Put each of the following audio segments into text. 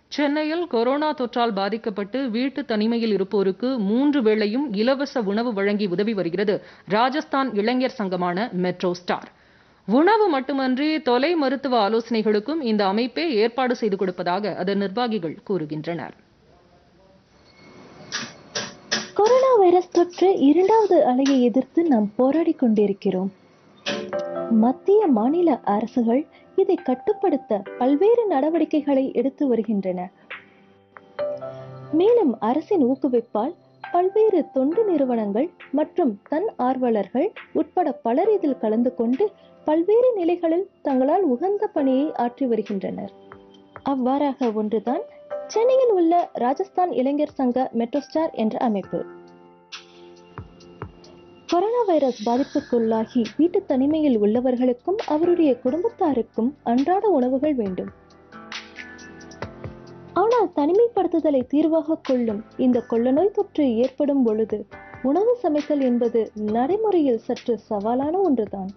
சென்னையில் கொரோனா தொற்றால் பாதிக்கப்பட்டு வீட்டு தனிமையில் இருப்போருக்கு மூன்று வேளையும் இலவச உணவு வழங்கி உதவி வருகிறது ராஜஸ்தான் இளைஞர் சங்கமான மெட்ரோ ஸ்டார் உணவு மட்டுமன்றி தொலை மருத்துவ ஆலோசனைகளுக்கும் இந்த அமைப்பே ஏற்பாடு செய்து கொடுப்பதாக அதன் நிர்வாகிகள் கூறுகின்றனர் கொரோனா வைரஸ் தொற்று இரண்டாவது அலையை எதிர்த்து நாம் போராடிக் கொண்டிருக்கிறோம் மத்திய மாநில அரசுகள் இதை கட்டுப்படுத்த பல்வேறு நடவடிக்கைகளை எடுத்து வருகின்றன மேலும் அரசின் ஊக்குவிப்பால் பல்வேறு தொண்டு நிறுவனங்கள் மற்றும் தன் ஆர்வலர்கள் உட்பட பலர் இதில் கலந்து கொண்டு பல்வேறு நிலைகளில் தங்களால் உகந்த பணியை ஆற்றி வருகின்றனர் அவ்வாறாக ஒன்றுதான் சென்னையில் உள்ள ராஜஸ்தான் இளைஞர் சங்க மெட்ரோஸ்டார் என்ற அமைப்பு கொரோனா வைரஸ் பாதிப்புக்குள்ளாகி வீட்டு தனிமையில் உள்ளவர்களுக்கும் அவருடைய குடும்பத்தாருக்கும் அன்றாட உணவுகள் வேண்டும் ஆனால் தனிமைப்படுத்துதலை தீர்வாக கொள்ளும் இந்த கொள்ளநோய் தொற்று ஏற்படும் பொழுது உணவு சமைத்தல் என்பது நடைமுறையில் சற்று சவாலான ஒன்றுதான்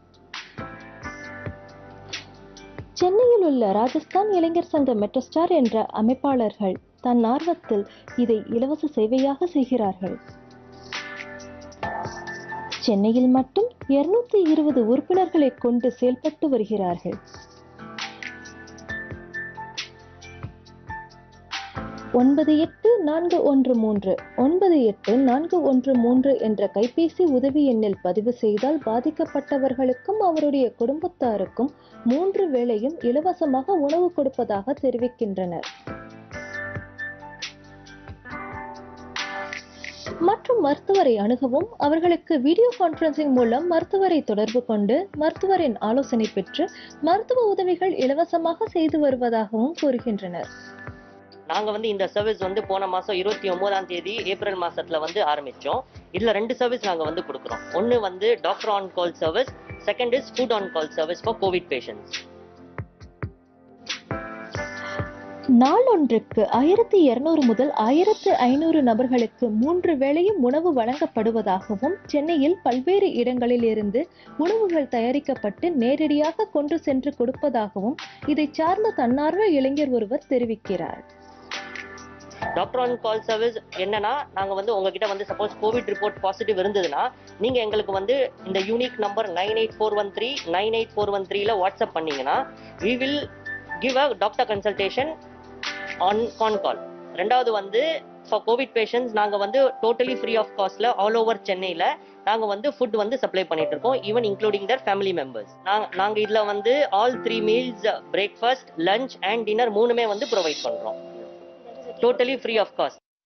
சென்னையில் உள்ள ராஜஸ்தான் இளைஞர் சங்க மெட்ரோஸ்டார் என்ற அமைப்பாளர்கள் தன் ஆர்வத்தில் இதை இலவச சேவையாக செய்கிறார்கள் சென்னையில் மட்டும் இருநூத்தி இருபது உறுப்பினர்களை கொண்டு செயல்பட்டு வருகிறார்கள் ஒன்பது எட்டு நான்கு ஒன்று மூன்று ஒன்பது எட்டு நான்கு ஒன்று மூன்று என்ற கைபேசி உதவி எண்ணில் பதிவு செய்தால் பாதிக்கப்பட்டவர்களுக்கும் அவருடைய குடும்பத்தாருக்கும் மூன்று வேளையும் இலவசமாக உணவு கொடுப்பதாக தெரிவிக்கின்றனர் மற்றும் மருத்துவரை அணுகவும் அவர்களுக்கு வீடியோ கான்பரன்சிங் மூலம் மருத்துவரை தொடர்பு கொண்டு மருத்துவரின் ஆலோசனை பெற்று மருத்துவ உதவிகள் இலவசமாக செய்து வருவதாகவும் கூறுகின்றனர் நாங்கள் வந்து இந்த சர்வீஸ் வந்து போன மாதம் இருபத்தி ஒம்போதாம் தேதி ஏப்ரல் மாதத்தில் வந்து ஆரம்பித்தோம் இதில் ரெண்டு சர்வீஸ் நாங்கள் வந்து கொடுக்குறோம் ஒன்று வந்து doctor on call service second is food on call service for COVID patients நாளொன்றுக்கு ஆயிரத்தி இருநூறு முதல் ஆயிரத்து ஐநூறு நபர்களுக்கு மூன்று வேளையும் உணவு வழங்கப்படுவதாகவும் சென்னையில் பல்வேறு இடங்களில் இருந்து உணவுகள் தயாரிக்கப்பட்டு நேரடியாக கொண்டு சென்று கொடுப்பதாகவும் இதை சார்ந்த தன்னார்வ இளைஞர் ஒருவர் தெரிவிக்கிறார் டாக்டர் ஆன் கால் சர்வீஸ் என்னன்னா நாங்கள் வந்து உங்ககிட்ட வந்து சப்போஸ் கோவிட் ரிப்போர்ட் பாசிட்டிவ் இருந்ததுன்னா நீங்கள் எங்களுக்கு வந்து இந்த unique number nine eight four one three nine eight four one த்ரீல வாட்ஸ்அப் பண்ணீங்கன்னா we will give a doctor consultation on con call ரெண்டாவது வந்து ஃபார் கோவிட் பேஷண்ட்ஸ் நாங்கள் வந்து டோட்டலி ஃப்ரீ ஆஃப் காஸ்ட்ல ஆல் ஓவர் சென்னையில் நாங்கள் வந்து ஃபுட் வந்து சப்ளை பண்ணிட்டு இருக்கோம் even including their family members நாங்கள் நாங்கள் இதில் வந்து all three meals breakfast lunch and dinner மூணுமே வந்து ப்ரொவைட் பண்ணுறோம் டோட்டலி ஃப்ரீ ஆஃப் காஸ்ட்